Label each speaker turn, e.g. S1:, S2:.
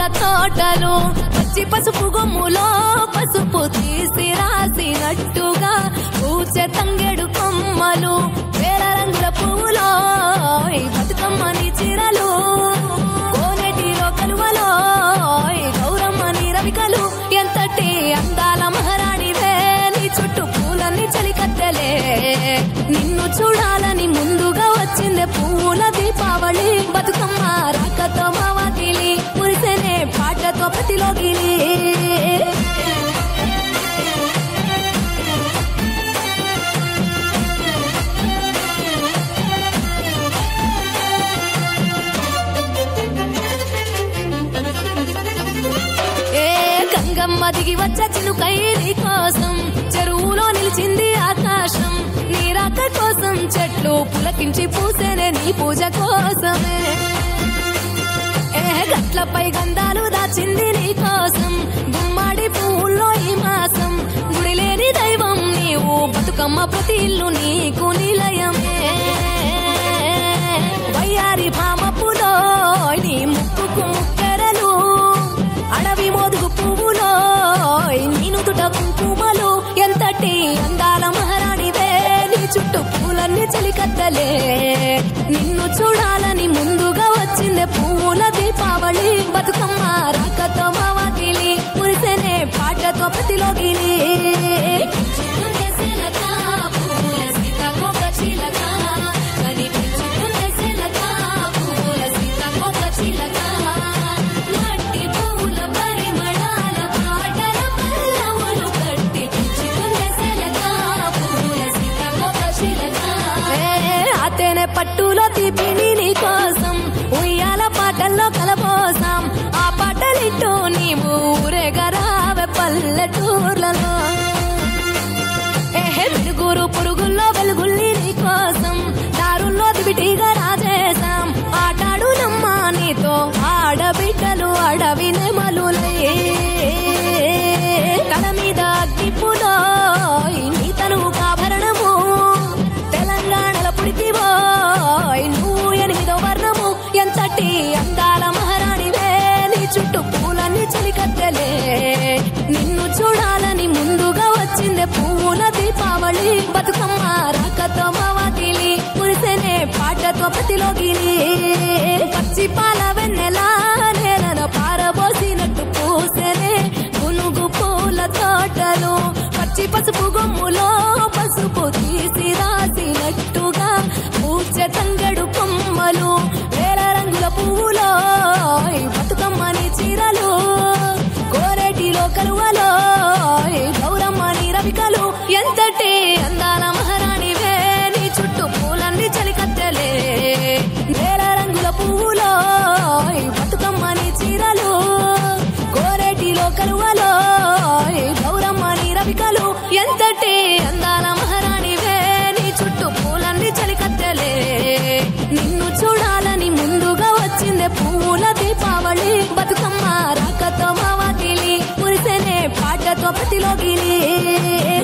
S1: తోటలు పచ్చి పసుపు గొమ్ములో పసుపు తీసి రాసినట్టుగా పూచె తంగెడు కొమ్మలు వేల రంగుల పువ్వులో ఈ బతుకమ్మని చీరలు కోనేటిలో కలువలో ఈ గౌరమ్మని రవికలు ఎంతటి అందాల మహారాణివే నీ చుట్టూ పూలన్నీ చలికత్తెలే నిన్ను చూడాలని ముందుగా వచ్చిందే పువ్వుల దీపావళి బతుకమ్మ రాకతో మావాకిలి మురిసెనే పాటతో ప్రతిలోగిలి ఏ గంగమ్మ దిగి వచ్చ చిలుకై నీ కోసం చెరువులో నిలిచింది ఆకాశం నీ రాక కోసం చెట్లు పులకించి పూసేనే నీ పూజ కోసమే ఏ గట్లపై గంధాలు దాచింది నీ కోసం గుమ్మాడి పువ్వుల్లో ఈ మాసం గుడి లేని దైవం నీవు బతుకమ్మ ప్రతి ఇల్లు నీకు నిలయమే వయ్యారి భామపులో నీ ముక్కుకు ముక్కెరలు అడవి మోదుగు పువ్వులో నీను తుట కుంకుమలు ఎంతటి అందాల మహారాణివే నీ చుట్టూ పూలన్నీ చలికత్తలే నిన్ను చూడాలని ముందుగా వచ్చిందే పువ్వుల దీపావళి బతుకమ్మ రాకతో మావాకిలి మురిసెనే పాటతో ప్రతిలోగిలి మట్టి పూల పరిమళాల పాటల పల్లవులు కట్టి చిగురెసెలక పూల సీతకొక చిలక. ఏ అతేనే పట్టులో తీపిని నీ కోసం ఉయ్యాల పాటల్లో కలబోసాం ఆ పాటలింటూ నీవు ఊరేగరావే పల్లెటూర్లలో ఏహే వెలుగురు పురుగుల్లో వెలుగుల్ని నీ కోసం దారుల్లో దివిటిగా రాజేశాం ఆటాడు నమ్మా నీతో ఆడబిడ్డలు అడవి నెమలులే తల మీద అగ్గిపులో నీ తనువు కాభరణము తెలంగాణలో పుడితివో నువ్వు ఎనిమిదో వర్ణము ఎంతటి అందాల మహారాణివే నీ చుట్టూ పూలన్నీ చలికత్తెలే నిన్ను చూడాలని ముందుగా వచ్చిందే పువ్వుల దీపావళి బతుకమ్మ రాకతో మావాకిలి మురిసెనే పాటతో ప్రతిలోగిలి పచ్చి పాల వెన్నెలా నేలను పారబోసినట్టు పూసెనే గునుగు పూల తోటలు పచ్చి పసుపు గొమ్ములో పసుపు తీసి రాసినట్టుగా పూచె తంగడు కొమ్మలు వేల రంగుల పువ్వులో ఈ బతుకమ్మని చీరలు కోరేటిలో కలువలో ఈ గౌరమ్మని రవికలు ఎంతటి అందాల మహారాణివే నీ చుట్టూ పూలన్నీ చలికత్తెలే వేల రంగుల పువ్వులో ఈ బతుకమ్మని చీరలు కోరేటిలో కలువలో ఈ గౌరమ్మని రవికలు ఎంతటి అందాల మహారాణివే నీ చుట్టూ పూలన్నీ చలికత్తెలే నిన్ను చూడాలని ముందుగా వచ్చిందే పువ్వుల దీపావళి బతుకమ్మ రాకతో మావాకిలి మురిసెనే పాటతో ప్రతిలోగిలి